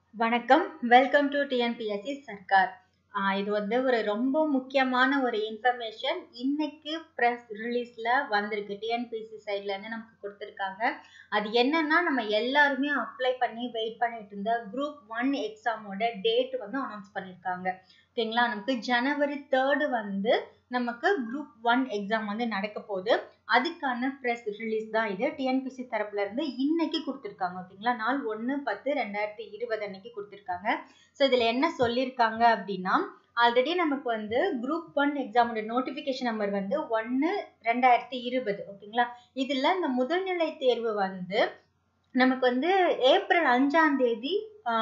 வணக்கம் welcome to TNPSC சர்க்கார் ஆஹ் இது வந்து ஒரு ரொம்ப முக்கியமான ஒரு இன்ஃபர்மேஷன் இன்னைக்கு ப்ரெஸ் ரிலீஸ்ல வந்திருக்கு டிஎன்பிஎஸ்சி சைட்ல இருந்து நமக்கு கொடுத்துருக்காங்க அது என்னன்னா நம்ம எல்லாருமே அப்ளை பண்ணி வெயிட் பண்ணிட்டு இருந்த குரூப் ஒன் எக்ஸாமோட டேட் வந்து அனௌன்ஸ் பண்ணியிருக்காங்க ஓகேங்களா நமக்கு ஜனவரி தேர்டு வந்து நமக்கு குரூப் ஒன் எக்ஸாம் வந்து நடக்க போகுது அதுக்கான ப்ரெஸ் ரிலீஸ் தான் இது டிஎன்பிசி தரப்புல இருந்து இன்னைக்கு கொடுத்துருக்காங்க ஓகேங்களா நாள் ஒன்று பத்து ரெண்டாயிரத்தி இருபது அன்னைக்கு கொடுத்துருக்காங்க ஸோ இதில் என்ன சொல்லியிருக்காங்க அப்படின்னா ஆல்ரெடி நமக்கு வந்து குரூப் ஒன் எக்ஸாமோட நோட்டிஃபிகேஷன் நம்பர் வந்து ஒன்று ரெண்டாயிரத்தி இருபது ஓகேங்களா இதில் இந்த முதல்நிலை தேர்வு வந்து நமக்கு வந்து ஏப்ரல் அஞ்சாம் தேதி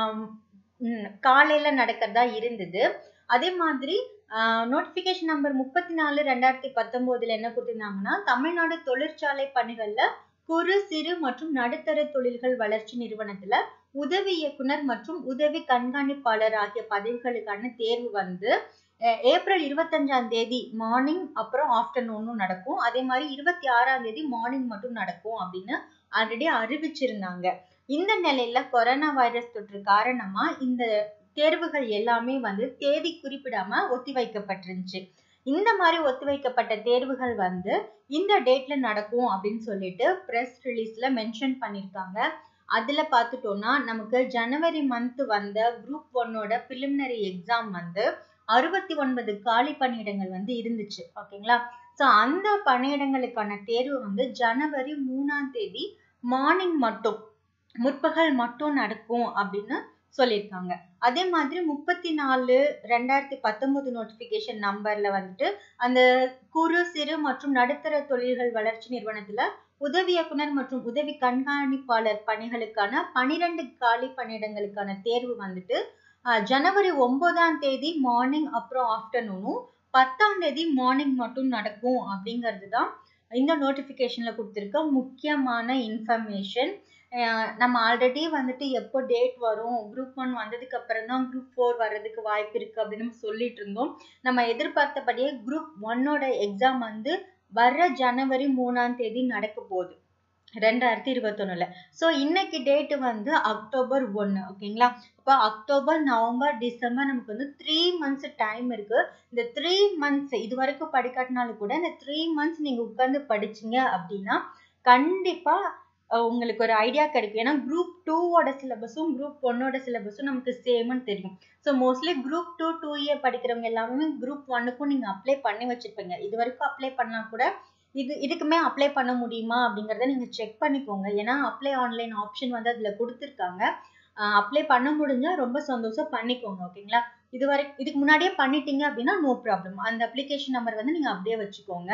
காலையில் நடக்கிறதா இருந்தது அதே மாதிரி நோட்டிஃபிகேஷன் நம்பர் முப்பத்தி நாலு ரெண்டாயிரத்தி பத்தொம்போதுல என்ன கொடுத்திருந்தாங்கன்னா தமிழ்நாடு தொழிற்சாலை பணிகள்ல குறு சிறு மற்றும் நடுத்தர தொழில்கள் வளர்ச்சி நிறுவனத்துல உதவி இயக்குனர் மற்றும் உதவி கண்காணிப்பாளர் ஆகிய பதவிகளுக்கான தேர்வு வந்து ஏப்ரல் இருபத்தஞ்சாம் தேதி மார்னிங் அப்புறம் ஆஃப்டர்நூனும் நடக்கும் அதே மாதிரி இருபத்தி ஆறாம் தேதி மார்னிங் மட்டும் நடக்கும் அப்படின்னு ஆல்ரெடி அறிவிச்சிருந்தாங்க இந்த நிலையில கொரோனா வைரஸ் தொற்று காரணமா இந்த தேர்வுகள் எல்லாமே வந்து தேதி குறிப்பிடாம ஒத்தி வைக்கப்பட்டிருந்துச்சு இந்த மாதிரி ஒத்தி வைக்கப்பட்ட தேர்வுகள் வந்து இந்த டேட்ல நடக்கும் அப்படின்னு சொல்லிட்டு ப்ரெஸ் ரிலீஸ்ல மென்ஷன் பண்ணியிருக்காங்க அதுல பார்த்துட்டோம்னா நமக்கு ஜனவரி மந்த் வந்த குரூப் ஒன்னோட பிலிமினரி எக்ஸாம் வந்து அறுபத்தி ஒன்பது காலி பணியிடங்கள் வந்து இருந்துச்சு ஓகேங்களா ஸோ அந்த பணியிடங்களுக்கான தேர்வு வந்து ஜனவரி மூணாம் தேதி மார்னிங் மட்டும் முற்பகல் மட்டும் நடக்கும் அப்படின்னு சொல்லியிருக்காங்க அதே மாதிரி முப்பத்தி நாலு ரெண்டாயிரத்தி பத்தொன்பது நோட்டிபிகேஷன் நம்பர்ல வந்துட்டு அந்த குறு சிறு மற்றும் நடுத்தர தொழில்கள் வளர்ச்சி நிறுவனத்துல உதவி இயக்குனர் மற்றும் உதவி கண்காணிப்பாளர் பணிகளுக்கான பனிரெண்டு காலி பணியிடங்களுக்கான தேர்வு வந்துட்டு ஜனவரி ஒன்பதாம் தேதி மார்னிங் அப்புறம் ஆஃப்டர்நூனும் பத்தாம் தேதி மார்னிங் மட்டும் நடக்கும் அப்படிங்கிறது தான் இந்த நோட்டிஃபிகேஷன்ல கொடுத்துருக்க முக்கியமான இன்ஃபர்மேஷன் நம்ம ஆல்ரெடி வந்துட்டு எப்போ டேட் வரும் குரூப் ஒன் வந்ததுக்கு அப்புறம் தான் குரூப் ஃபோர் வர்றதுக்கு வாய்ப்பு இருக்கு அப்படின்னு நம்ம சொல்லிட்டு இருந்தோம் நம்ம எதிர்பார்த்தபடியே குரூப் ஒன்னோட எக்ஸாம் வந்து வர்ற ஜனவரி மூணாம் தேதி நடக்க போகுது ரெண்டாயிரத்தி இருபத்தொன்னுல ஸோ இன்னைக்கு டேட்டு வந்து அக்டோபர் ஒன்று ஓகேங்களா இப்போ அக்டோபர் நவம்பர் டிசம்பர் நமக்கு வந்து த்ரீ மந்த்ஸ் டைம் இருக்கு இந்த த்ரீ மந்த்ஸ் இது வரைக்கும் படிக்காட்டினாலும் கூட இந்த த்ரீ மந்த்ஸ் நீங்க உட்காந்து படிச்சீங்க அப்படின்னா கண்டிப்பா உங்களுக்கு ஒரு ஐடியா கிடைக்கும் ஏன்னா குரூப் டூவோட சிலபஸும் குரூப் ஒன்னோட சிலபஸும் நமக்கு சேம்னு தெரியும் so mostly group two two year படிக்கிறவங்க எல்லாமே குரூப் ஒன்னுக்கும் நீங்கள் அப்ளை பண்ணி வச்சுருப்பீங்க இது வரைக்கும் அப்ளை பண்ணால் கூட இது இதுக்குமே அப்ளை பண்ண முடியுமா அப்படிங்கிறத நீங்கள் செக் பண்ணிக்கோங்க ஏன்னா அப்ளை ஆன்லைன் ஆப்ஷன் வந்து அதில் கொடுத்துருக்காங்க அப்ளை பண்ண முடிஞ்சால் ரொம்ப சந்தோஷம் பண்ணிக்கோங்க ஓகேங்களா இது வரை இதுக்கு முன்னாடியே பண்ணிட்டீங்க அப்படின்னா நோ ப்ராப்ளம் அந்த அப்ளிகேஷன் நம்பர் வந்து நீங்கள் அப்படியே வச்சுக்கோங்க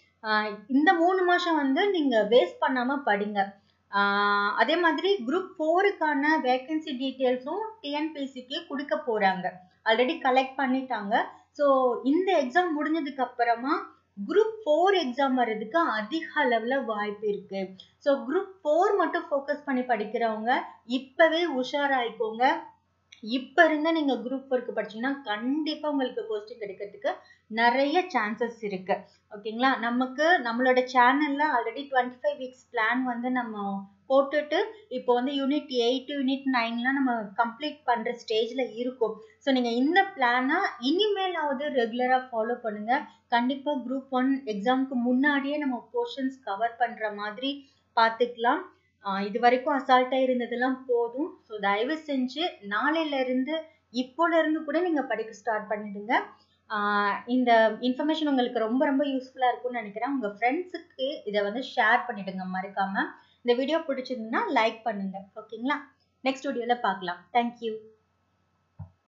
இந்த மூணு மாதம் வந்து நீங்கள் வேஸ்ட் பண்ணாமல் படிங்க அதே மாதிரி குரூப் ஃபோருக்கான வேகன்சி டீட்டெயில்ஸும் டிஎன்பிசிக்கு கொடுக்க போகிறாங்க ஆல்ரெடி கலெக்ட் பண்ணிட்டாங்க ஸோ இந்த எக்ஸாம் முடிஞ்சதுக்கு அப்புறமா குரூப் ஃபோர் எக்ஸாம் வர்றதுக்கு அதிக அளவில் வாய்ப்பு இருக்கு ஸோ குரூப் ஃபோர் மட்டும் ஃபோக்கஸ் பண்ணி படிக்கிறவங்க இப்போவே உஷாராயிக்கோங்க இப்போ இருந்து நீங்கள் குரூப் ஃபோருக்கு படிச்சீங்கன்னா கண்டிப்பாக உங்களுக்கு போஸ்டிங் கிடைக்கிறதுக்கு நிறைய சான்சஸ் இருக்கு ஓகேங்களா நமக்கு நம்மளோட சேனல்ல already twenty five weeks plan வந்து நம்ம போட்டுட்டு இப்போ வந்து யூனிட் எயிட் யூனிட் நைன்லாம் நம்ம கம்ப்ளீட் பண்ணுற ஸ்டேஜில் இருக்கும் ஸோ நீங்கள் இந்த பிளானை இனிமேலாவது ரெகுலராக ஃபாலோ பண்ணுங்க கண்டிப்பாக குரூப் ஒன் எக்ஸாமுக்கு முன்னாடியே நம்ம போர்ஷன்ஸ் கவர் பண்ணுற மாதிரி பார்த்துக்கலாம் இது வரைக்கும் அசால்ட்டாக இருந்ததெல்லாம் போதும் ஸோ தயவு செஞ்சு நாளையிலேருந்து இப்போலேருந்து கூட நீங்கள் படிக்க ஸ்டார்ட் பண்ணிடுங்க இந்த இன்ஃபர்மேஷன் உங்களுக்கு ரொம்ப ரொம்ப யூஸ்ஃபுல்லாக இருக்கும்னு நினைக்கிறேன் உங்கள் ஃப்ரெண்ட்ஸுக்கு இதை வந்து ஷேர் பண்ணிடுங்க மறக்காமல் இந்த வீடியோ பிடிச்சிருந்ததுன்னா லைக் பண்ணுங்க ஓகேங்களா நெக்ஸ்ட் வீடியோவில் பார்க்கலாம் தேங்க்யூ